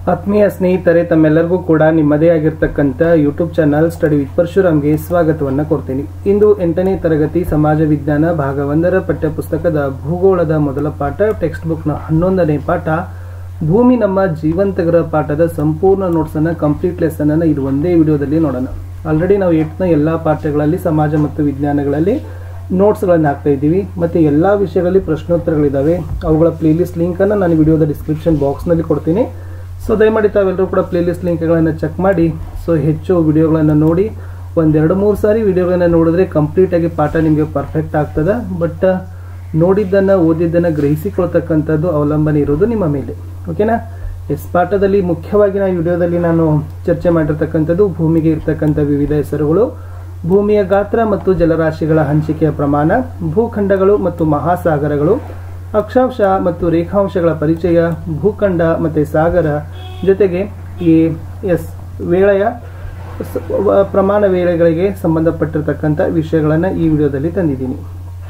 ಆತ್ಮೀಯ ಸ್ನೇಹಿತರೆ ತಮ್ಮೆಲ್ಲರಿಗೂ ಕೂಡ ನಿಮ್ಮದೇ ಆಗಿರ್ತಕ್ಕಂಥ ಯೂಟ್ಯೂಬ್ ಚಾನಲ್ ಸ್ಟಡಿ ವಿತ್ ಪರಶುರಾಮ್ಗೆ ಸ್ವಾಗತವನ್ನು ಕೊಡ್ತೀನಿ ಇಂದು ಎಂಟನೇ ತರಗತಿ ಸಮಾಜ ವಿಜ್ಞಾನ ಭಾಗ ಒಂದರ ಪಠ್ಯಪುಸ್ತಕದ ಭೂಗೋಳದ ಮೊದಲ ಪಾಠ ಟೆಕ್ಸ್ಟ್ ಬುಕ್ನ ಹನ್ನೊಂದನೇ ಪಾಠ ಭೂಮಿ ನಮ್ಮ ಜೀವಂತ ಗ್ರಹ ಪಾಠದ ಸಂಪೂರ್ಣ ನೋಟ್ಸನ್ನು ಕಂಪ್ಲೀಟ್ ಲೆಸನ್ ಅನ್ನು ಇದು ಒಂದೇ ವಿಡಿಯೋದಲ್ಲಿ ನೋಡೋಣ ಆಲ್ರೆಡಿ ನಾವು ಏಟ್ನ ಎಲ್ಲ ಪಾಠಗಳಲ್ಲಿ ಸಮಾಜ ಮತ್ತು ವಿಜ್ಞಾನಗಳಲ್ಲಿ ನೋಟ್ಸ್ಗಳನ್ನು ಹಾಕ್ತಾ ಇದ್ದೀವಿ ಮತ್ತು ಎಲ್ಲ ವಿಷಯಗಳಲ್ಲಿ ಪ್ರಶ್ನೋತ್ತರಗಳಿದ್ದಾವೆ ಅವುಗಳ ಪ್ಲೇಲಿಸ್ಟ್ ಲಿಂಕನ್ನು ನಾನು ವಿಡಿಯೋದ ಡಿಸ್ಕ್ರಿಪ್ಷನ್ ಬಾಕ್ಸ್ನಲ್ಲಿ ಕೊಡ್ತೀನಿ ಸೊ ದಯಮಾಡಿ ತಾವೆಲ್ಲರೂ ಕೂಡ ಪ್ಲೇಲಿಸ್ಟ್ ಲಿಂಕ್ಗಳನ್ನು ಚೆಕ್ ಮಾಡಿ ಸೊ ಹೆಚ್ಚು ವಿಡಿಯೋಗಳನ್ನು ನೋಡಿ ಒಂದೆರಡು ಮೂರು ಸಾರಿ ವಿಡಿಯೋಗಳನ್ನು ನೋಡಿದ್ರೆ ಕಂಪ್ಲೀಟಾಗಿ ಪಾಠ ನಿಮಗೆ ಪರ್ಫೆಕ್ಟ್ ಆಗ್ತದೆ ಬಟ್ ನೋಡಿದ್ದನ್ನು ಓದಿದ್ದನ್ನು ಗ್ರಹಿಸಿಕೊಳ್ತಕ್ಕಂಥದ್ದು ಅವಲಂಬನೆ ಇರೋದು ನಿಮ್ಮ ಮೇಲೆ ಓಕೆನಾ ಎಸ್ ಪಾಠದಲ್ಲಿ ಮುಖ್ಯವಾಗಿ ನಾನು ವಿಡಿಯೋದಲ್ಲಿ ನಾನು ಚರ್ಚೆ ಮಾಡಿರ್ತಕ್ಕಂಥದ್ದು ಭೂಮಿಗೆ ಇರ್ತಕ್ಕಂಥ ವಿವಿಧ ಹೆಸರುಗಳು ಭೂಮಿಯ ಗಾತ್ರ ಮತ್ತು ಜಲರಾಶಿಗಳ ಹಂಚಿಕೆಯ ಪ್ರಮಾಣ ಭೂಖಂಡಗಳು ಮತ್ತು ಮಹಾಸಾಗರಗಳು ಅಕ್ಷಾಂಶ ಮತ್ತು ರೇಖಾಂಶಗಳ ಪರಿಚಯ ಭೂಖಂಡ ಮತ್ತು ಸಾಗರ ಜೊತೆಗೆ ಈ ಎಸ್ ವೇಳೆಯ ಸ- ವ- ಪ್ರಮಾಣ ವೇಳೆಗಳಿಗೆ ಸಂಬಂಧಪಟ್ಟಿರ್ತಕ್ಕಂಥ ವಿಷಯಗಳನ್ನು ಈ ವಿಡಿಯೋದಲ್ಲಿ ತಂದಿದ್ದೀನಿ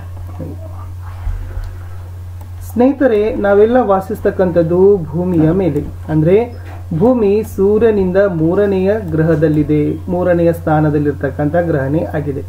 ಸ್ನೇಹಿತರೆ ನಾವೆಲ್ಲ ವಾಸಿಸ್ತಕ್ಕಂಥದ್ದು ಭೂಮಿಯ ಮೇಲೆ ಅಂದ್ರೆ ಭೂಮಿ ಸೂರ್ಯನಿಂದ ಮೂರನೆಯ ಗ್ರಹದಲ್ಲಿದೆ ಮೂರನೆಯ ಸ್ಥಾನದಲ್ಲಿರ್ತಕ್ಕಂಥ ಗ್ರಹನೇ ಆಗಿದೆ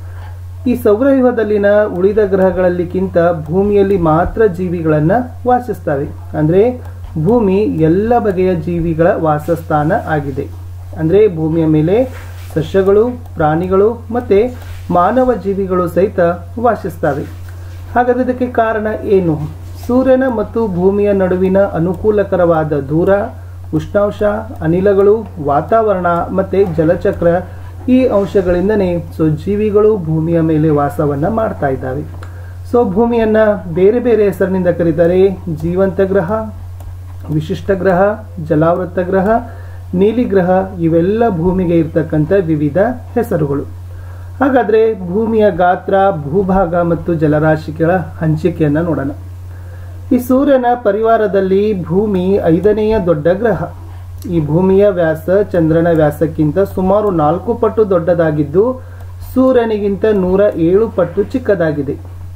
ಈ ಸೌರವ್ಯೂಹದಲ್ಲಿನ ಉಳಿದ ಗ್ರಹಗಳಲ್ಲಿಕ್ಕಿಂತ ಭೂಮಿಯಲ್ಲಿ ಮಾತ್ರ ಜೀವಿಗಳನ್ನ ವಾಸಿಸ್ತವೆ ಅಂದ್ರೆ ಭೂಮಿ ಎಲ್ಲ ಬಗೆಯ ಜೀವಿಗಳ ವಾಸಸ್ಥಾನ ಆಗಿದೆ ಅಂದ್ರೆ ಭೂಮಿಯ ಮೇಲೆ ಸಸ್ಯಗಳು ಪ್ರಾಣಿಗಳು ಮತ್ತೆ ಮಾನವ ಜೀವಿಗಳು ಸಹಿತ ವಾಸಿಸ್ತವೆ ಹಾಗಾದ್ರೆ ಇದಕ್ಕೆ ಕಾರಣ ಏನು ಸೂರ್ಯನ ಮತ್ತು ಭೂಮಿಯ ನಡುವಿನ ಅನುಕೂಲಕರವಾದ ದೂರ ಉಷ್ಣಾಂಶ ಅನಿಲಗಳು ವಾತಾವರಣ ಮತ್ತೆ ಜಲಚಕ್ರ ಈ ಅಂಶಗಳಿಂದನೇ ಸೊ ಜೀವಿಗಳು ಭೂಮಿಯ ಮೇಲೆ ವಾಸವನ್ನ ಮಾಡ್ತಾ ಇದ್ದಾವೆ ಸೊ ಭೂಮಿಯನ್ನ ಬೇರೆ ಬೇರೆ ಹೆಸರಿನಿಂದ ಕರೀತಾರೆ ಜೀವಂತ ಗ್ರಹ ವಿಶಿಷ್ಟ ಗ್ರಹ ಜಲಾವೃತ ಗ್ರಹ ನೀಲಿ ಗ್ರಹ ಇವೆಲ್ಲ ಭೂಮಿಗೆ ಇರ್ತಕ್ಕಂಥ ವಿವಿಧ ಹೆಸರುಗಳು ಹಾಗಾದ್ರೆ ಭೂಮಿಯ ಗಾತ್ರ ಭೂಭಾಗ ಮತ್ತು ಜಲರಾಶಿಗಳ ಹಂಚಿಕೆಯನ್ನ ನೋಡೋಣ ಈ ಸೂರ್ಯನ ಪರಿವಾರದಲ್ಲಿ ಭೂಮಿ ಐದನೆಯ ದೊಡ್ಡ ಗ್ರಹ ಈ ಭೂಮಿಯ ವ್ಯಾಸ ಚಂದ್ರನ ವ್ಯಾಸಕ್ಕಿಂತ ಸುಮಾರು ನಾಲ್ಕು ಪಟ್ಟು ದೊಡ್ಡದಾಗಿದ್ದು ಸೂರ್ಯನಿಗಿಂತ ನೂರ ಏಳು ಪಟ್ಟು ಚಿಕ್ಕದಾಗಿದೆ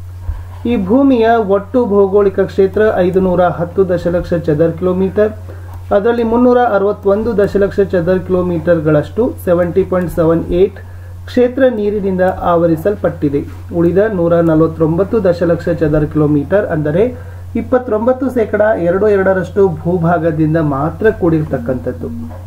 ಈ ಭೂಮಿಯ ಒಟ್ಟು ಭೌಗೋಳಿಕ ಕ್ಷೇತ್ರ ಐದು ನೂರ ಹತ್ತು ದಶಲಕ್ಷ ಚದರ್ ಕಿಲೋಮೀಟರ್ ಅದರಲ್ಲಿ ಮುನ್ನೂರ ಅರವತ್ತೊಂದು ದಶಲಕ್ಷ ಚದರ್ ಕಿಲೋಮೀಟರ್ಗಳಷ್ಟು ಸೆವೆಂಟಿ ಪಾಯಿಂಟ್ ಸೆವೆನ್ ಏಟ್ ಕ್ಷೇತ್ರ ನೀರಿನಿಂದ ಆವರಿಸಲ್ಪಟ್ಟಿದೆ ಉಳಿದ ನೂರ ನಲವತ್ತೊಂಬತ್ತು ದಶಲಕ್ಷ ಚದರ್ ಕಿಲೋಮೀಟರ್ ಅಂದರೆ ಇಪ್ಪತ್ತೊಂಬತ್ತು ಶೇಕಡ ಎರಡು ಎರಡರಷ್ಟು ಭೂಭಾಗದಿಂದ ಮಾತ್ರ ಕೂಡಿರ್ತಕ್ಕಂಥದ್ದು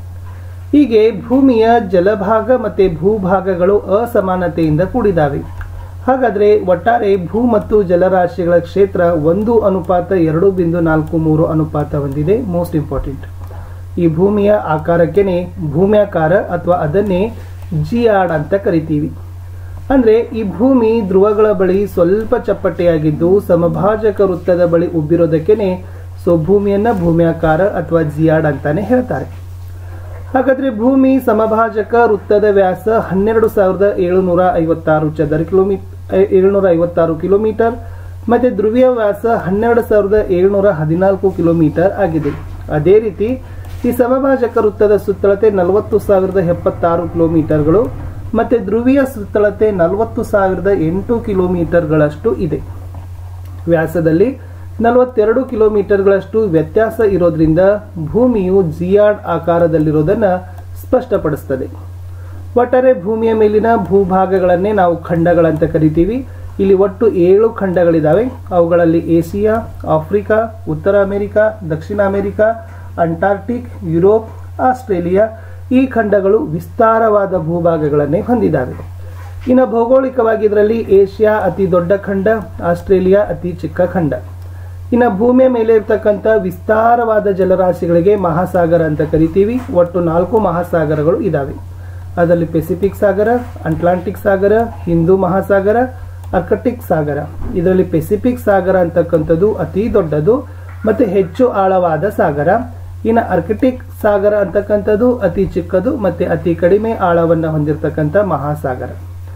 ಹೀಗೆ ಭೂಮಿಯ ಜಲಭಾಗ ಮತ್ತೆ ಭೂಭಾಗಗಳು ಅಸಮಾನತೆಯಿಂದ ಕೂಡಿದಾವೆ ಹಾಗಾದ್ರೆ ಒಟ್ಟಾರೆ ಭೂ ಮತ್ತು ಜಲರಾಶಿಗಳ ಕ್ಷೇತ್ರ ಒಂದು ಅನುಪಾತ ಎರಡು ಬಿಂದು ನಾಲ್ಕು ಮೂರು ಅನುಪಾತ ಹೊಂದಿದೆ ಮೋಸ್ಟ್ ಇಂಪಾರ್ಟೆಂಟ್ ಈ ಭೂಮಿಯ ಆಕಾರಕ್ಕೆನೆ ಭೂಮ್ಯಾಕಾರ ಅಥವಾ ಅದನ್ನೇ ಜಿಯಾಡ್ ಅಂತ ಕರಿತೀವಿ ಅಂದ್ರೆ ಈ ಭೂಮಿ ಧ್ರುವಗಳ ಬಳಿ ಸ್ವಲ್ಪ ಚಪ್ಪಟೆಯಾಗಿದ್ದು ಸಮಭಾಜಕ ವೃತ್ತದ ಬಳಿ ಉಬ್ಬಿರೋದಕ್ಕೇನೆ ಸೊ ಭೂಮಿಯನ್ನ ಭೂಮ್ಯಾಕಾರ ಅಥವಾ ಜಿಯಾಡ್ ಅಂತಾನೆ ಹೇಳ್ತಾರೆ ಹಾಗಾದ್ರೆ ಭೂಮಿ ಸಮಭಾಜಕ ವೃತ್ತದ ವ್ಯಾಸ ಹನ್ನೆರಡು ಸಾವಿರದ ಏಳುನೂರ ಐವತ್ತಾರು ಚದರ ಕಿಲೋಮೀಟರ್ ಏಳುನೂರ ಐವತ್ತಾರು ಕಿಲೋಮೀಟರ್ ಮತ್ತೆ ಧ್ರುವೀಯ ವ್ಯಾಸ ಹನ್ನೆರಡು ಸಾವಿರದ ಏಳುನೂರ ಹದಿನಾಲ್ಕು ಕಿಲೋಮೀಟರ್ ಆಗಿದೆ ಅದೇ ರೀತಿ ಈ ಸಮಭಾಜಕ ವೃತ್ತದ ಸುತ್ತಳತೆ ನಲವತ್ತು ಸಾವಿರದ ಎಪ್ಪತ್ತಾರು ಕಿಲೋಮೀಟರ್ಗಳು ಮತ್ತೆ ಧ್ರುವೀಯ ಸುತ್ತಳತೆ ನಲವತ್ತು ಸಾವಿರದ ಎಂಟು ಕಿಲೋಮೀಟರ್ಗಳಷ್ಟು ಇದೆ ವ್ಯಾಸದಲ್ಲಿ ನಲವತ್ತೆರಡು ಕಿಲೋಮೀಟರ್ಗಳಷ್ಟು ವ್ಯತ್ಯಾಸ ಇರೋದ್ರಿಂದ ಭೂಮಿಯು ಜಿಯಾಡ್ ಆಕಾರದಲ್ಲಿರೋದನ್ನ ಸ್ಪಷ್ಟಪಡಿಸ್ತದೆ ಒಟ್ಟಾರೆ ಭೂಮಿಯ ಮೇಲಿನ ಭೂಭಾಗಗಳನ್ನೇ ನಾವು ಖಂಡಗಳಂತ ಕರಿತೀವಿ ಇಲ್ಲಿ ಒಟ್ಟು ಏಳು ಖಂಡಗಳಿದಾವೆ ಅವುಗಳಲ್ಲಿ ಏಷಿಯಾ ಆಫ್ರಿಕಾ ಉತ್ತರ ಅಮೆರಿಕ ದಕ್ಷಿಣ ಅಮೆರಿಕ ಅಂಟಾರ್ಟಿಕ್ ಯುರೋಪ್ ಆಸ್ಟ್ರೇಲಿಯಾ ಈ ಖಂಡಗಳು ವಿಸ್ತಾರವಾದ ಭೂಭಾಗಗಳನ್ನೇ ಹೊಂದಿದ್ದಾವೆ ಇನ್ನು ಭೌಗೋಳಿಕವಾಗಿ ಇದರಲ್ಲಿ ಏಷ್ಯಾ ಅತಿ ದೊಡ್ಡ ಖಂಡ ಆಸ್ಟ್ರೇಲಿಯಾ ಅತಿ ಚಿಕ್ಕ ಖಂಡ ಇನ್ನು ಭೂಮಿಯ ಮೇಲೆ ಇರ್ತಕ್ಕಂಥ ವಿಸ್ತಾರವಾದ ಜಲರಾಶಿಗಳಿಗೆ ಮಹಾಸಾಗರ ಅಂತ ಕರಿತೀವಿ ಒಟ್ಟು ನಾಲ್ಕು ಮಹಾಸಾಗರಗಳು ಇದಾವೆ ಅದರಲ್ಲಿ ಪೆಸಿಫಿಕ್ ಸಾಗರ ಅಟ್ಲಾಂಟಿಕ್ ಸಾಗರ ಹಿಂದೂ ಮಹಾಸಾಗರ ಅರ್ಕಟಿಕ್ ಸಾಗರ ಇದರಲ್ಲಿ ಪೆಸಿಫಿಕ್ ಸಾಗರ ಅಂತಕ್ಕಂಥದ್ದು ಅತಿ ದೊಡ್ಡದು ಮತ್ತೆ ಹೆಚ್ಚು ಆಳವಾದ ಸಾಗರ ಇನ್ನು ಅರ್ಕಟಿಕ್ ಸಾಗರ ಅಂತಕ್ಕಂಥದ್ದು ಅತಿ ಚಿಕ್ಕದು ಮತ್ತೆ ಅತಿ ಕಡಿಮೆ ಆಳವನ್ನು ಹೊಂದಿರತಕ್ಕಂಥ ಮಹಾಸಾಗರ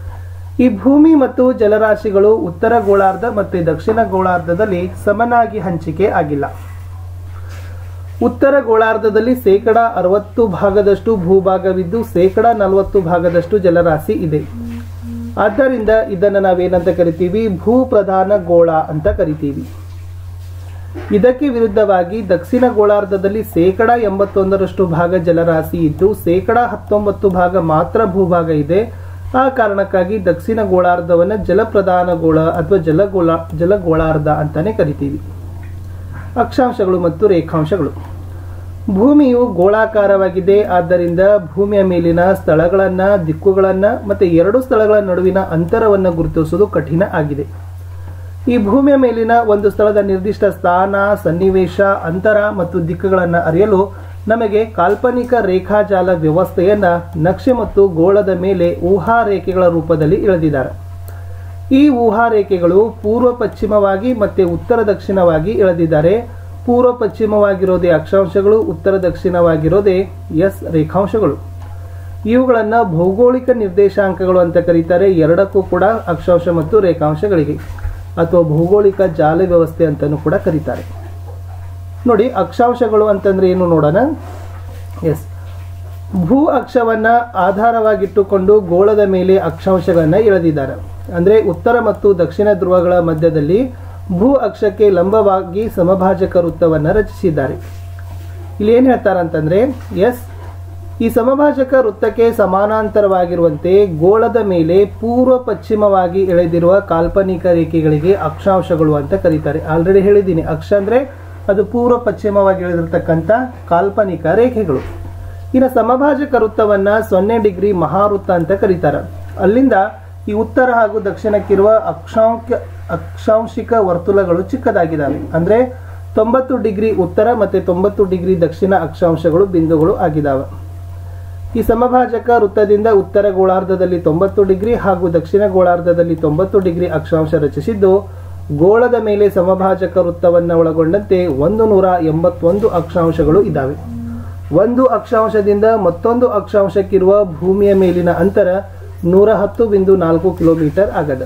ಈ ಭೂಮಿ ಮತ್ತು ಜಲರಾಶಿಗಳು ಉತ್ತರ ಗೋಳಾರ್ಧ ಮತ್ತು ದಕ್ಷಿಣ ಗೋಳಾರ್ಧದಲ್ಲಿ ಸಮನಾಗಿ ಹಂಚಿಕೆ ಆಗಿಲ್ಲ ಉತ್ತರ ಗೋಳಾರ್ಧದಲ್ಲಿ ಶೇಕಡ ಅರವತ್ತು ಭಾಗದಷ್ಟು ಭೂಭಾಗವಿದ್ದು ಶೇಕಡ ನಲವತ್ತು ಭಾಗದಷ್ಟು ಜಲರಾಶಿ ಇದೆ ಆದ್ದರಿಂದ ಇದನ್ನು ನಾವೇನಂತ ಕರಿತೀವಿ ಭೂ ಪ್ರಧಾನ ಗೋಳ ಅಂತ ಕರಿತೀವಿ ಇದಕ್ಕೆ ವಿರುದ್ಧವಾಗಿ ದಕ್ಷಿಣ ಗೋಳಾರ್ಧದಲ್ಲಿ ಶೇಕಡ ಎಂಬತ್ತೊಂದರಷ್ಟು ಭಾಗ ಜಲರಾಶಿ ಇದ್ದು ಶೇಕಡ ಹತ್ತೊಂಬತ್ತು ಭಾಗ ಮಾತ್ರ ಭೂಭಾಗ ಇದೆ ಆ ಕಾರಣಕ್ಕಾಗಿ ದಕ್ಷಿಣ ಗೋಳಾರ್ಧವನ್ನ ಜಲಪ್ರಧಾನ ಗೋಳ ಅಥವಾ ಜಲಗೋಳ ಜಲಗೋಳಾರ್ಧ ಅಂತಾನೆ ಕರಿತೀವಿ ಅಕ್ಷಾಂಶಗಳು ಮತ್ತು ರೇಖಾಂಶಗಳು ಭೂಮಿಯು ಗೋಳಾಕಾರವಾಗಿದೆ ಆದ್ದರಿಂದ ಭೂಮಿಯ ಮೇಲಿನ ಸ್ಥಳಗಳನ್ನ ದಿಕ್ಕುಗಳನ್ನ ಮತ್ತೆ ಎರಡು ಸ್ಥಳಗಳ ನಡುವಿನ ಅಂತರವನ್ನು ಗುರುತಿಸುವುದು ಕಠಿಣ ಆಗಿದೆ ಈ ಭೂಮಿಯ ಮೇಲಿನ ಒಂದು ಸ್ಥಳದ ನಿರ್ದಿಷ್ಟ ಸ್ಥಾನ ಸನ್ನಿವೇಶ ಅಂತರ ಮತ್ತು ದಿಕ್ಕುಗಳನ್ನು ಅರಿಯಲು ನಮಗೆ ಕಾಲ್ಪನಿಕ ರೇಖಾಜಾಲ ವ್ಯವಸ್ಥೆಯನ್ನ ನಕ್ಷೆ ಮತ್ತು ಗೋಳದ ಮೇಲೆ ಊಹಾ ರೇಖೆಗಳ ರೂಪದಲ್ಲಿ ಎಳೆದಿದ್ದಾರೆ ಈ ಊಹಾ ರೇಖೆಗಳು ಪೂರ್ವ ಪಶ್ಚಿಮವಾಗಿ ಮತ್ತೆ ಉತ್ತರ ದಕ್ಷಿಣವಾಗಿ ಎಳೆದಿದ್ದಾರೆ ಪೂರ್ವ ಪಶ್ಚಿಮವಾಗಿರೋದೇ ಅಕ್ಷಾಂಶಗಳು ಉತ್ತರ ದಕ್ಷಿಣವಾಗಿರೋದೇ ಎಸ್ ರೇಖಾಂಶಗಳು ಇವುಗಳನ್ನ ಭೌಗೋಳಿಕ ನಿರ್ದೇಶಾಂಕಗಳು ಅಂತ ಕರೀತಾರೆ ಎರಡಕ್ಕೂ ಕೂಡ ಅಕ್ಷಾಂಶ ಮತ್ತು ರೇಖಾಂಶಗಳಿಗೆ ಅಥವಾ ಭೌಗೋಳಿಕ ಜಾಲ ವ್ಯವಸ್ಥೆ ಅಂತಾನೂ ಕೂಡ ಕರೀತಾರೆ ನೋಡಿ ಅಕ್ಷಾಂಶಗಳು ಅಂತಂದ್ರೆ ಏನು ನೋಡೋಣ ಎಸ್ ಭೂ ಅಕ್ಷವನ್ನ ಆಧಾರವಾಗಿಟ್ಟುಕೊಂಡು ಗೋಳದ ಮೇಲೆ ಅಕ್ಷಾಂಶಗಳನ್ನ ಎಳೆದಿದ್ದಾರೆ ಅಂದ್ರೆ ಉತ್ತರ ಮತ್ತು ದಕ್ಷಿಣ ಧ್ರುವಗಳ ಮಧ್ಯದಲ್ಲಿ ಭೂ ಅಕ್ಷಕ್ಕೆ ಲಂಬವಾಗಿ ಸಮಭಾಜಕ ವೃತ್ತವನ್ನ ರಚಿಸಿದ್ದಾರೆ ಇಲ್ಲಿ ಏನ್ ಹೇಳ್ತಾರಂತಂದ್ರೆ ಎಸ್ ಈ ಸಮಭಾಜಕ ವೃತ್ತಕ್ಕೆ ಸಮಾನಾಂತರವಾಗಿರುವಂತೆ ಗೋಳದ ಮೇಲೆ ಪೂರ್ವ ಪಶ್ಚಿಮವಾಗಿ ಎಳೆದಿರುವ ಕಾಲ್ಪನಿಕ ರೇಖೆಗಳಿಗೆ ಅಕ್ಷಾಂಶಗಳು ಅಂತ ಕರೀತಾರೆ ಆಲ್ರೆಡಿ ಹೇಳಿದ್ದೀನಿ ಅಕ್ಷ ಅಂದ್ರೆ ಅದು ಪೂರ್ವ ಪಶ್ಚಿಮವಾಗಿ ಎಳೆದಿರ್ತಕ್ಕಂಥ ಕಾಲ್ಪನಿಕ ರೇಖೆಗಳು ಇನ್ನು ಸಮಭಾಜಕ ವೃತ್ತವನ್ನ ಸೊನ್ನೆ ಡಿಗ್ರಿ ಮಹಾವೃತ್ತ ಅಂತ ಕರೀತಾರೆ ಅಲ್ಲಿಂದ ಈ ಉತ್ತರ ಹಾಗೂ ದಕ್ಷಿಣಕ್ಕಿರುವ ಅಕ್ಷಾಂಕ ಅಕ್ಷಾಂಶಿಕ ವರ್ತುಲಗಳು ಚಿಕ್ಕದಾಗಿದ್ದಾವೆ ಅಂದ್ರೆ ತೊಂಬತ್ತು ಡಿಗ್ರಿ ಉತ್ತರ ಮತ್ತೆ ತೊಂಬತ್ತು ಡಿಗ್ರಿ ದಕ್ಷಿಣ ಅಕ್ಷಾಂಶಗಳು ಬಿಂದುಗಳು ಆಗಿದ್ದಾವೆ ಈ ಸಮಭಾಜಕ ವೃತ್ತದಿಂದ ಉತ್ತರ ಗೋಳಾರ್ಧದಲ್ಲಿ ತೊಂಬತ್ತು ಡಿಗ್ರಿ ಹಾಗೂ ದಕ್ಷಿಣ ಗೋಳಾರ್ಧದಲ್ಲಿ ತೊಂಬತ್ತು ಡಿಗ್ರಿ ಅಕ್ಷಾಂಶ ರಚಿಸಿದ್ದು ಗೋಳದ ಮೇಲೆ ಸಮಭಾಜಕ ವೃತ್ತವನ್ನು ಒಳಗೊಂಡಂತೆ ಒಂದು ನೂರ ಎಂಬತ್ತೊಂದು ಅಕ್ಷಾಂಶಗಳು ಇದ್ದಾವೆ ಒಂದು ಅಕ್ಷಾಂಶದಿಂದ ಮತ್ತೊಂದು ಅಕ್ಷಾಂಶಕ್ಕಿರುವ ಭೂಮಿಯ ಮೇಲಿನ ಅಂತರ ನೂರ ಹತ್ತು ಬಿಂದು ನಾಲ್ಕು ಕಿಲೋಮೀಟರ್ ಆಗದ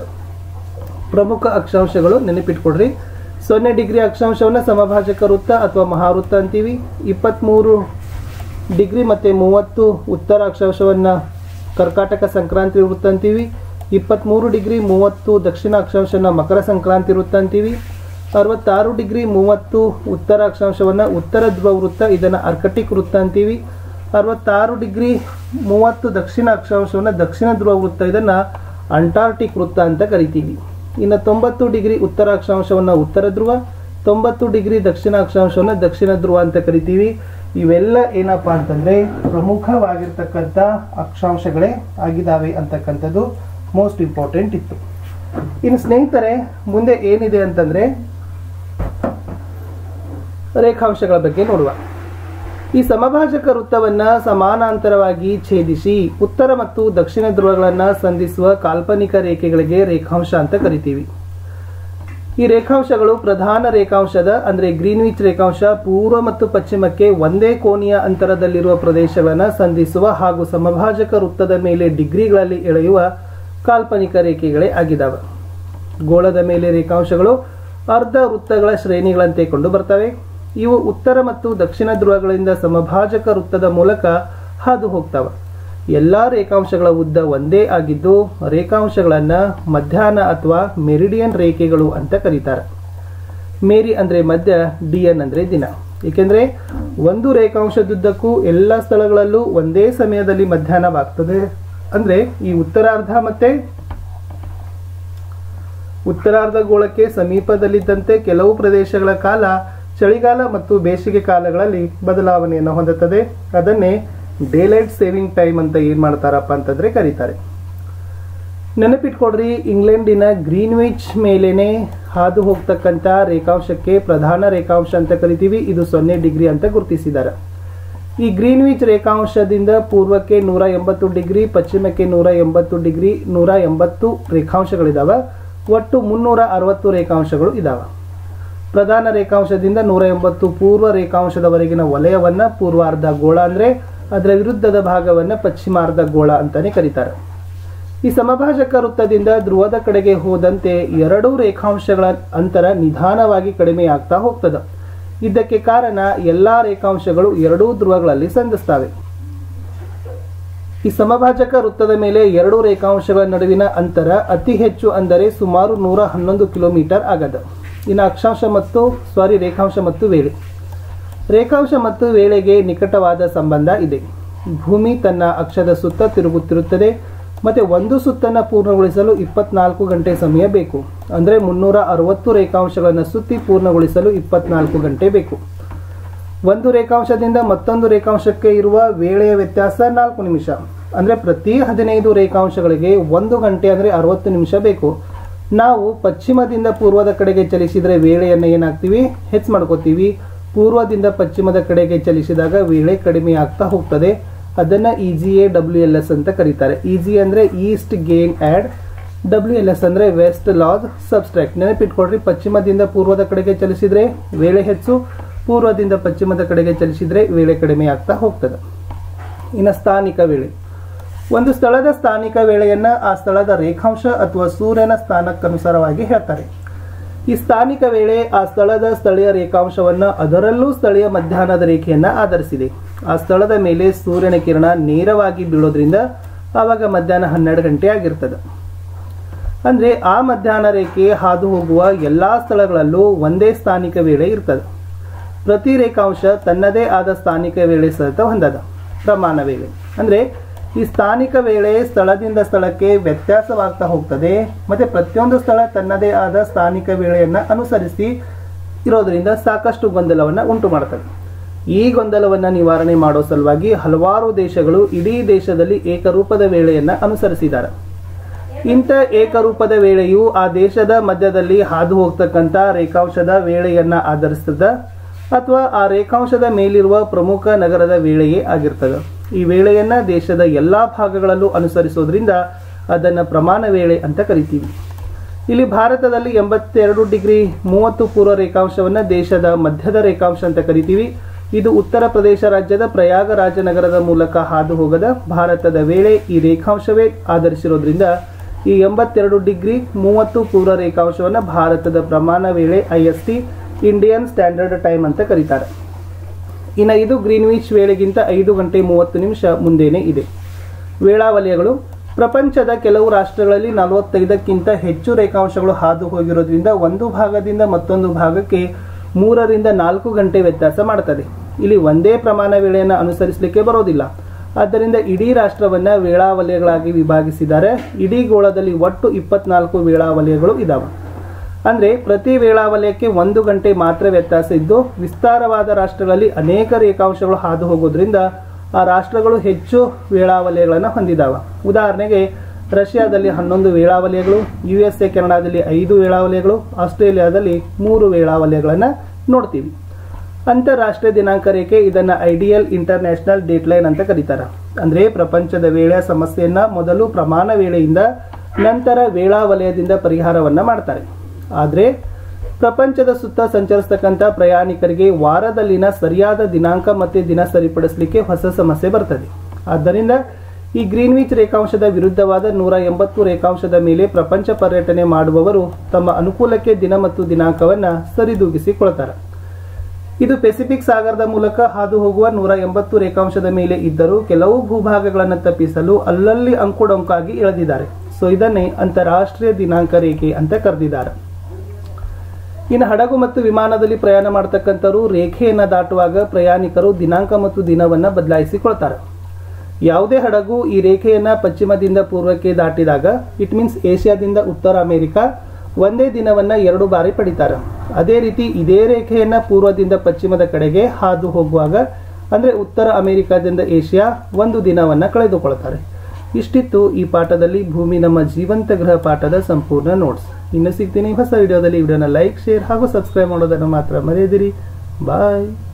ಪ್ರಮುಖ ಅಕ್ಷಾಂಶಗಳು ನೆನಪಿಟ್ಕೊಡ್ರಿ ಸೊನ್ನೆ ಡಿಗ್ರಿ ಅಕ್ಷಾಂಶವನ್ನ ಸಮಭಾಜಕ ವೃತ್ತ ಅಥವಾ ಮಹಾವೃತ್ತ ಅಂತೀವಿ ಇಪ್ಪತ್ತ್ಮೂರು ಡಿಗ್ರಿ ಮತ್ತೆ ಮೂವತ್ತು ಉತ್ತರ ಅಕ್ಷಾಂಶವನ್ನ ಕರ್ಕಾಟಕ ಸಂಕ್ರಾಂತಿ ವೃತ್ತ ಅಂತೀವಿ ಇಪ್ಪತ್ತ್ಮೂರು ಡಿಗ್ರಿ ಮೂವತ್ತು ದಕ್ಷಿಣ ಅಕ್ಷಾಂಶನ ಮಕರ ಸಂಕ್ರಾಂತಿ ವೃತ್ತ ಅಂತೀವಿ ಅರವತ್ತಾರು ಡಿಗ್ರಿ ಮೂವತ್ತು ಉತ್ತರ ಅಕ್ಷಾಂಶವನ್ನ ಉತ್ತರ ಧ್ರುವ ವೃತ್ತ ಇದನ್ನ ಅರ್ಕಟಿಕ್ ವೃತ್ತ ಅಂತೀವಿ ಅರವತ್ತಾರು ಡಿಗ್ರಿ ಮೂವತ್ತು ದಕ್ಷಿಣ ಅಕ್ಷಾಂಶವನ್ನ ದಕ್ಷಿಣ ಧ್ರುವ ವೃತ್ತ ಇದನ್ನ ಅಂಟಾರ್ಟಿಕ್ ವೃತ್ತ ಅಂತ ಕರಿತೀವಿ ಇನ್ನು ತೊಂಬತ್ತು ಡಿಗ್ರಿ ಉತ್ತರ ಅಕ್ಷಾಂಶವನ್ನ ಉತ್ತರ ಧ್ರುವ ತೊಂಬತ್ತು ಡಿಗ್ರಿ ದಕ್ಷಿಣ ಅಕ್ಷಾಂಶವನ್ನ ದಕ್ಷಿಣ ಧ್ರುವ ಅಂತ ಕರಿತೀವಿ ಇವೆಲ್ಲ ಏನಪ್ಪಾ ಅಂತಂದ್ರೆ ಪ್ರಮುಖವಾಗಿರ್ತಕ್ಕಂಥ ಅಕ್ಷಾಂಶಗಳೇ ಆಗಿದ್ದಾವೆ ಅಂತಕ್ಕಂಥದ್ದು ಮೋಸ್ಟ್ ಇಂಪಾರ್ಟೆಂಟ್ ಇತ್ತು ಇನ್ನು ಸ್ನೇಹಿತರೆ ಮುಂದೆ ಏನಿದೆ ಅಂತಂದ್ರೆ ರೇಖಾಂಶಗಳ ಬಗ್ಗೆ ನೋಡುವ ಈ ಸಮಭಾಜಕ ವೃತ್ತವನ್ನ ಸಮಾನಾಂತರವಾಗಿ ಛೇದಿಸಿ ಉತ್ತರ ಮತ್ತು ದಕ್ಷಿಣ ಧ್ರುವಗಳನ್ನ ಸಂಧಿಸುವ ಕಾಲ್ಪನಿಕ ರೇಖೆಗಳಿಗೆ ರೇಖಾಂಶ ಅಂತ ಕರಿತೀವಿ ಈ ರೇಖಾಂಶಗಳು ಪ್ರಧಾನ ರೇಖಾಂಶದ ಅಂದ್ರೆ ಗ್ರೀನ್ವಿಚ್ ರೇಖಾಂಶ ಪೂರ್ವ ಮತ್ತು ಪಶ್ಚಿಮಕ್ಕೆ ಒಂದೇ ಕೋನೀಯ ಅಂತರದಲ್ಲಿರುವ ಪ್ರದೇಶಗಳನ್ನು ಸಂಧಿಸುವ ಹಾಗೂ ಸಮಭಾಜಕ ವೃತ್ತದ ಮೇಲೆ ಡಿಗ್ರಿಗಳಲ್ಲಿ ಎಳೆಯುವ ಕಾಲ್ಪನಿಕ ರೇಖೆಗಳೇ ಆಗಿದ್ದಾವೆ ಗೋಳದ ಮೇಲೆ ರೇಖಾಂಶಗಳು ಅರ್ಧ ವೃತ್ತಗಳ ಶ್ರೇಣಿಗಳಂತೆ ಕಂಡು ಬರ್ತವೆ ಇವು ಉತ್ತರ ಮತ್ತು ದಕ್ಷಿಣ ಧ್ರುವಗಳಿಂದ ಸಮಭಾಜಕ ವೃತ್ತದ ಮೂಲಕ ಹಾದು ಹೋಗ್ತವೆ ಎಲ್ಲಾ ರೇಖಾಂಶಗಳ ಉದ್ದ ಒಂದೇ ಆಗಿದ್ದು ರೇಖಾಂಶಗಳನ್ನ ಮಧ್ಯಾಹ್ನ ಅಥವಾ ಮೆರಿಡಿಯನ್ ರೇಖೆಗಳು ಅಂತ ಕರೀತಾರೆ ಮೇರಿ ಅಂದ್ರೆ ಮಧ್ಯ ಡಿಯನ್ ಅಂದ್ರೆ ದಿನ ಏಕೆಂದ್ರೆ ಒಂದು ರೇಖಾಂಶದುದ್ದಕ್ಕೂ ಎಲ್ಲ ಸ್ಥಳಗಳಲ್ಲೂ ಒಂದೇ ಸಮಯದಲ್ಲಿ ಮಧ್ಯಾಹ್ನವಾಗ್ತದೆ ಅಂದ್ರೆ ಈ ಉತ್ತರಾರ್ಧ ಮತ್ತೆ ಉತ್ತರಾರ್ಧ ಗೋಳಕ್ಕೆ ಸಮೀಪದಲ್ಲಿದ್ದಂತೆ ಕೆಲವು ಪ್ರದೇಶಗಳ ಕಾಲ ಚಳಿಗಾಲ ಮತ್ತು ಬೇಸಿಗೆ ಕಾಲಗಳಲ್ಲಿ ಬದಲಾವಣೆಯನ್ನು ಹೊಂದುತ್ತದೆ ಅದನ್ನೇ ಡೇಲೈಟ್ ಸೇವಿಂಗ್ ಟೈಮ್ ಅಂತ ಏನ್ ಮಾಡ್ತಾರಪ್ಪ ಅಂತಂದ್ರೆ ಕರೀತಾರೆ ನೆನಪಿಟ್ಕೊಡ್ರಿ ಇಂಗ್ಲೆಂಡಿನ ಗ್ರೀನ್ವಿಚ್ ಮೇಲೇನೆ ಹಾದು ಹೋಗ್ತಕ್ಕಂಥ ರೇಖಾಂಶಕ್ಕೆ ಪ್ರಧಾನ ರೇಖಾಂಶ ಅಂತ ಕರಿತೀವಿ ಇದು ಸೊನ್ನೆ ಡಿಗ್ರಿ ಅಂತ ಗುರುತಿಸಿದ್ದಾರೆ ಈ ಗ್ರೀನ್ವಿಚ್ ರೇಖಾಂಶದಿಂದ ಪೂರ್ವಕ್ಕೆ ನೂರ ಎಂಬತ್ತು ಡಿಗ್ರಿ ಪಶ್ಚಿಮಕ್ಕೆ ನೂರ ಎಂಬತ್ತು ಡಿಗ್ರಿ ನೂರ ಎಂಬತ್ತು ರೇಖಾಂಶಗಳಿದಾವೆ ಒಟ್ಟು ಮುನ್ನೂರ ಅರವತ್ತು ರೇಖಾಂಶಗಳು ಇದಾವೆ ಪ್ರಧಾನ ರೇಖಾಂಶದಿಂದ ನೂರ ಎಂಬತ್ತು ಪೂರ್ವ ರೇಖಾಂಶದವರೆಗಿನ ವಲಯವನ್ನ ಪೂರ್ವಾರ್ಧ ಗೋಳ ಅಂದ್ರೆ ಅದರ ವಿರುದ್ಧದ ಭಾಗವನ್ನ ಪಶ್ಚಿಮಾರ್ಧ ಗೋಳ ಅಂತಾನೆ ಕರೀತಾರೆ ಈ ಸಮಭಾಜಕ ವೃತ್ತದಿಂದ ಧ್ರುವದ ಕಡೆಗೆ ಹೋದಂತೆ ಎರಡೂ ರೇಖಾಂಶಗಳ ಅಂತರ ನಿಧಾನವಾಗಿ ಕಡಿಮೆಯಾಗ್ತಾ ಹೋಗ್ತದೆ ಇದಕ್ಕೆ ಕಾರಣ ಎಲ್ಲಾ ರೇಖಾಂಶಗಳು ಎರಡೂ ಧ್ರುವಗಳಲ್ಲಿ ಸಂಧಿಸ್ತವೆ ಈ ಸಮಭಾಜಕ ವೃತ್ತದ ಮೇಲೆ ಎರಡು ರೇಖಾಂಶಗಳ ನಡುವಿನ ಅಂತರ ಅತಿ ಹೆಚ್ಚು ಅಂದರೆ ಸುಮಾರು ನೂರ ಹನ್ನೊಂದು ಕಿಲೋಮೀಟರ್ ಆಗದ ಇನ್ನು ಅಕ್ಷಾಂಶ ಮತ್ತು ಸಾರಿ ರೇಖಾಂಶ ಮತ್ತು ವೇಳೆ ರೇಖಾಂಶ ಮತ್ತು ವೇಳೆಗೆ ನಿಕಟವಾದ ಸಂಬಂಧ ಇದೆ ಭೂಮಿ ತನ್ನ ಅಕ್ಷದ ಸುತ್ತ ತಿರುಗುತ್ತಿರುತ್ತದೆ ಮತ್ತು ಒಂದು ಸುತ್ತನ್ನು ಪೂರ್ಣಗೊಳಿಸಲು ಇಪ್ಪತ್ನಾಲ್ಕು ಗಂಟೆ ಸಮಯ ಬೇಕು ಅಂದರೆ ಮುನ್ನೂರ ಅರವತ್ತು ರೇಖಾಂಶಗಳನ್ನು ಸುತ್ತಿ ಪೂರ್ಣಗೊಳಿಸಲು ಇಪ್ಪತ್ನಾಲ್ಕು ಗಂಟೆ ಬೇಕು ಒಂದು ರೇಖಾಂಶದಿಂದ ಮತ್ತೊಂದು ರೇಖಾಂಶಕ್ಕೆ ಇರುವ ವೇಳೆಯ ವ್ಯತ್ಯಾಸ ನಾಲ್ಕು ನಿಮಿಷ ಅಂದರೆ ಪ್ರತಿ ಹದಿನೈದು ರೇಖಾಂಶಗಳಿಗೆ ಒಂದು ಗಂಟೆ ಅಂದರೆ ಅರವತ್ತು ನಿಮಿಷ ಬೇಕು ನಾವು ಪಶ್ಚಿಮದಿಂದ ಪೂರ್ವದ ಕಡೆಗೆ ಚಲಿಸಿದರೆ ವೇಳೆಯನ್ನು ಏನಾಗ್ತೀವಿ ಹೆಚ್ಚು ಮಾಡ್ಕೋತೀವಿ ಪೂರ್ವದಿಂದ ಪಶ್ಚಿಮದ ಕಡೆಗೆ ಚಲಿಸಿದಾಗ ವೇಳೆ ಕಡಿಮೆ ಆಗ್ತಾ ಹೋಗ್ತದೆ ಅದನ್ನು E G A W L S ಅಂತ ಕರೀತಾರೆ ಇ ಜಿ ಅಂದರೆ east gain add W L S ಅಂದರೆ ವೆಸ್ಟ್ ಲಾಸ್ ಸಬ್ಸ್ಟ್ರಾಕ್ಟ್ ನೆನಪಿಟ್ಕೊಡ್ರಿ ಪಶ್ಚಿಮದಿಂದ ಪೂರ್ವದ ಕಡೆಗೆ ಚಲಿಸಿದರೆ ವೇಳೆ ಹೆಚ್ಚು ಪೂರ್ವದಿಂದ ಪಶ್ಚಿಮದ ಕಡೆಗೆ ಚಲಿಸಿದರೆ ವೇಳೆ ಕಡಿಮೆ ಆಗ್ತಾ ಹೋಗ್ತದೆ ಇನ್ನು ಸ್ಥಾನಿಕ ವೇಳೆ ಒಂದು ಸ್ಥಳದ ಸ್ಥಾನಿಕ ವೇಳೆಯನ್ನು ಆ ಸ್ಥಳದ ರೇಖಾಂಶ ಅಥವಾ ಸೂರ್ಯನ ಸ್ಥಾನಕ್ಕನುಸಾರವಾಗಿ ಹೇಳ್ತಾರೆ ಈ ಸ್ಥಾನಿಕ ವೇಳೆ ಆ ಸ್ಥಳದ ಸ್ಥಳೀಯ ರೇಖಾಂಶವನ್ನು ಅದರಲ್ಲೂ ಸ್ಥಳೀಯ ಮಧ್ಯಾಹ್ನದ ರೇಖೆಯನ್ನು ಆಧರಿಸಿದೆ ಆ ಸ್ಥಳದ ಮೇಲೆ ಸೂರ್ಯನ ಕಿರಣ ನೇರವಾಗಿ ಬೀಳೋದ್ರಿಂದ ಆವಾಗ ಮಧ್ಯಾಹ್ನ ಹನ್ನೆರಡು ಗಂಟೆ ಆಗಿರ್ತದೆ ಅಂದರೆ ಆ ಮಧ್ಯಾಹ್ನ ರೇಖೆ ಹಾದು ಹೋಗುವ ಎಲ್ಲ ಸ್ಥಳಗಳಲ್ಲೂ ಒಂದೇ ಸ್ಥಾನಿಕ ವೇಳೆ ಇರ್ತದೆ ಪ್ರತಿ ರೇಖಾಂಶ ತನ್ನದೇ ಆದ ಸ್ಥಾನಿಕ ವೇಳೆ ಸಹಿತ ಹೊಂದದ ಪ್ರಮಾಣ ವೇಳೆ ಅಂದರೆ ಈ ಸ್ಥಾನಿಕ ವೇಳೆ ಸ್ಥಳದಿಂದ ಸ್ಥಳಕ್ಕೆ ವ್ಯತ್ಯಾಸವಾಗ್ತಾ ಹೋಗ್ತದೆ ಮತ್ತು ಪ್ರತಿಯೊಂದು ಸ್ಥಳ ತನ್ನದೇ ಆದ ಸ್ಥಾನಿಕ ವೇಳೆಯನ್ನು ಅನುಸರಿಸಿ ಇರೋದರಿಂದ ಸಾಕಷ್ಟು ಗೊಂದಲವನ್ನು ಉಂಟು ಮಾಡ್ತದೆ ಈ ಗೊಂದಲವನ್ನು ನಿವಾರಣೆ ಮಾಡೋ ಸಲುವಾಗಿ ಹಲವಾರು ದೇಶಗಳು ಇಡೀ ದೇಶದಲ್ಲಿ ಏಕರೂಪದ ವೇಳೆಯನ್ನು ಅನುಸರಿಸಿದ್ದಾರೆ ಇಂಥ ಏಕರೂಪದ ವೇಳೆಯು ಆ ದೇಶದ ಮಧ್ಯದಲ್ಲಿ ಹಾದು ಹೋಗ್ತಕ್ಕಂಥ ರೇಖಾಂಶದ ವೇಳೆಯನ್ನು ಆಧರಿಸ್ತದ ಅಥವಾ ಆ ರೇಖಾಂಶದ ಮೇಲಿರುವ ಪ್ರಮುಖ ನಗರದ ವೇಳೆಯೇ ಆಗಿರ್ತದೆ ಈ ವೇಳೆಯನ್ನು ದೇಶದ ಎಲ್ಲ ಭಾಗಗಳಲ್ಲೂ ಅನುಸರಿಸೋದ್ರಿಂದ ಅದನ್ನು ಪ್ರಮಾಣ ವೇಳೆ ಅಂತ ಕರಿತೀವಿ ಇಲ್ಲಿ ಭಾರತದಲ್ಲಿ ಎಂಬತ್ತೆರಡು ಡಿಗ್ರಿ ಮೂವತ್ತು ಪೂರ್ವ ರೇಖಾಂಶವನ್ನು ದೇಶದ ಮಧ್ಯದ ರೇಖಾಂಶ ಅಂತ ಕರಿತೀವಿ ಇದು ಉತ್ತರ ಪ್ರದೇಶ ರಾಜ್ಯದ ಪ್ರಯಾಗರಾಜ ನಗರದ ಮೂಲಕ ಹಾದು ಹೋಗದ ಭಾರತದ ವೇಳೆ ಈ ರೇಖಾಂಶವೇ ಆಧರಿಸಿರೋದ್ರಿಂದ ಈ ಎಂಬತ್ತೆರಡು ಡಿಗ್ರಿ ಮೂವತ್ತು ಪೂರ್ವ ರೇಖಾಂಶವನ್ನು ಭಾರತದ ಪ್ರಮಾಣ ವೇಳೆ I S T Indian standard time ಅಂತ ಕರೀತಾರೆ ಇನ್ನು ಇದು ಗ್ರೀನ್ವಿಚ್ ವೇಳೆಗಿಂತ ಐದು ಗಂಟೆ ಮೂವತ್ತು ನಿಮಿಷ ಮುಂದೆನೇ ಇದೆ ವೇಳಾವಲಯಗಳು ಪ್ರಪಂಚದ ಕೆಲವು ರಾಷ್ಟ್ರಗಳಲ್ಲಿ ನಲವತ್ತೈದಕ್ಕಿಂತ ಹೆಚ್ಚು ರೇಖಾಂಶಗಳು ಹಾದು ಹೋಗಿರೋದ್ರಿಂದ ಒಂದು ಭಾಗದಿಂದ ಮತ್ತೊಂದು ಭಾಗಕ್ಕೆ ಮೂರರಿಂದ ನಾಲ್ಕು ಗಂಟೆ ವ್ಯತ್ಯಾಸ ಮಾಡ್ತದೆ ಇಲ್ಲಿ ಒಂದೇ ಪ್ರಮಾಣ ವೇಳೆಯನ್ನು ಅನುಸರಿಸಲಿಕ್ಕೆ ಬರೋದಿಲ್ಲ ಆದ್ದರಿಂದ ಇಡೀ ರಾಷ್ಟ್ರವನ್ನ ವೇಳಾವಲಯಗಳಾಗಿ ವಿಭಾಗಿಸಿದ್ದಾರೆ ಇಡೀ ಗೋಳದಲ್ಲಿ ಒಟ್ಟು ಇಪ್ಪತ್ನಾಲ್ಕು ವೇಳಾವಲಯಗಳು ಇದಾವೆ ಅಂದ್ರೆ ಪ್ರತಿ ವೇಳಾವಲಯಕ್ಕೆ ಒಂದು ಗಂಟೆ ಮಾತ್ರ ವ್ಯತ್ಯಾಸ ಇದ್ದು ವಿಸ್ತಾರವಾದ ರಾಷ್ಟ್ರಗಳಲ್ಲಿ ಅನೇಕ ರೇಖಾಂಶಗಳು ಹಾದು ಹೋಗೋದ್ರಿಂದ ಆ ರಾಷ್ಟ್ರಗಳು ಹೆಚ್ಚು ವೇಳಾವಲಯಗಳನ್ನು ಹೊಂದಿದಾವೆ ಉದಾಹರಣೆಗೆ ರಷ್ಯಾದಲ್ಲಿ ಹನ್ನೊಂದು ವೇಳಾವಲಯಗಳು ಯು ಎಸ್ ಎ ಕೆನಡಾದಲ್ಲಿ ಐದು ವೇಳಾವಲಯಗಳು ಆಸ್ಟ್ರೇಲಿಯಾದಲ್ಲಿ ಮೂರು ವೇಳಾವಲಯಗಳನ್ನು ನೋಡ್ತೀವಿ ಅಂತಾರಾಷ್ಟ್ರೀಯ ದಿನಾಂಕ ರೇಖೆ ಇದನ್ನ ಐಡಿಯಲ್ ಇಂಟರ್ನ್ಯಾಷನಲ್ ಡೇಟ್ಲೈನ್ ಅಂತ ಕರೀತಾರೆ ಅಂದ್ರೆ ಪ್ರಪಂಚದ ವೇಳೆಯ ಸಮಸ್ಯೆಯನ್ನ ಮೊದಲು ಪ್ರಮಾಣ ವೇಳೆಯಿಂದ ನಂತರ ವೇಳಾವಲಯದಿಂದ ಪರಿಹಾರವನ್ನ ಮಾಡ್ತಾರೆ ಆದರೆ ಪ್ರಪಂಚದ ಸುತ್ತ ಸಂಚರಿಸ್ತಕ್ಕಂಥ ಪ್ರಯಾಣಿಕರಿಗೆ ವಾರದಲ್ಲಿನ ಸರಿಯಾದ ದಿನಾಂಕ ಮತ್ತೆ ದಿನ ಸರಿಪಡಿಸಲಿಕ್ಕೆ ಹೊಸ ಸಮಸ್ಯೆ ಬರ್ತದೆ ಆದ್ದರಿಂದ ಈ ಗ್ರೀನ್ವಿಚ್ ರೇಖಾಂಶದ ವಿರುದ್ಧವಾದ ನೂರ ಎಂಬತ್ತು ರೇಖಾಂಶದ ಮೇಲೆ ಪ್ರಪಂಚ ಪರ್ಯಟನೆ ಮಾಡುವವರು ತಮ್ಮ ಅನುಕೂಲಕ್ಕೆ ದಿನ ಮತ್ತು ದಿನಾಂಕವನ್ನ ಸರಿದೂಗಿಸಿಕೊಳ್ತಾರೆ ಇದು ಪೆಸಿಫಿಕ್ ಸಾಗರದ ಮೂಲಕ ಹಾದು ಹೋಗುವ ನೂರ ಎಂಬತ್ತು ರೇಖಾಂಶದ ಮೇಲೆ ಇದ್ದರೂ ಕೆಲವು ಭೂಭಾಗಗಳನ್ನು ತಪ್ಪಿಸಲು ಅಲ್ಲಲ್ಲಿ ಅಂಕುಡೊಂಕಾಗಿ ಇಳಿದಿದ್ದಾರೆ ಸೊ ಇದನ್ನೇ ಅಂತಾರಾಷ್ಟ್ರೀಯ ದಿನಾಂಕ ರೇಖೆ ಅಂತ ಕರೆದಿದ್ದಾರೆ ಇನ್ನು ಹಡಗು ಮತ್ತು ವಿಮಾನದಲ್ಲಿ ಪ್ರಯಾಣ ಮಾಡತಕ್ಕಂಥವರು ರೇಖೆಯನ್ನು ದಾಟುವಾಗ ಪ್ರಯಾಣಿಕರು ದಿನಾಂಕ ಮತ್ತು ದಿನವನ್ನ ಬದಲಾಯಿಸಿಕೊಳ್ತಾರೆ ಯಾವುದೇ ಹಡಗು ಈ ರೇಖೆಯನ್ನ ಪಶ್ಚಿಮದಿಂದ ಪೂರ್ವಕ್ಕೆ ದಾಟಿದಾಗ ಇಟ್ ಮೀನ್ಸ್ ಏಷ್ಯಾದಿಂದ ಉತ್ತರ ಅಮೆರಿಕ ಒಂದೇ ದಿನವನ್ನ ಎರಡು ಬಾರಿ ಪಡಿತಾರೆ ಅದೇ ರೀತಿ ಇದೇ ರೇಖೆಯನ್ನ ಪೂರ್ವದಿಂದ ಪಶ್ಚಿಮದ ಕಡೆಗೆ ಹಾದು ಹೋಗುವಾಗ ಅಂದ್ರೆ ಉತ್ತರ ಅಮೆರಿಕಾದಿಂದ ಏಷ್ಯಾ ಒಂದು ದಿನವನ್ನ ಕಳೆದುಕೊಳ್ತಾರೆ ಇಷ್ಟಿತ್ತು ಈ ಪಾಠದಲ್ಲಿ ಭೂಮಿ ನಮ್ಮ ಜೀವಂತ ಗ್ರಹ ಪಾಠದ ಸಂಪೂರ್ಣ ನೋಟ್ಸ್ ಇನ್ನು ಸಿಗ್ತೀನಿ ಹೊಸ ವಿಡಿಯೋದಲ್ಲಿ ವಿಡಿಯೋನ ಲೈಕ್ ಶೇರ್ ಹಾಗೂ ಸಬ್ಸ್ಕ್ರೈಬ್ ಮಾಡೋದನ್ನು ಮಾತ್ರ ಮರೆಯದಿರಿ ಬಾಯ್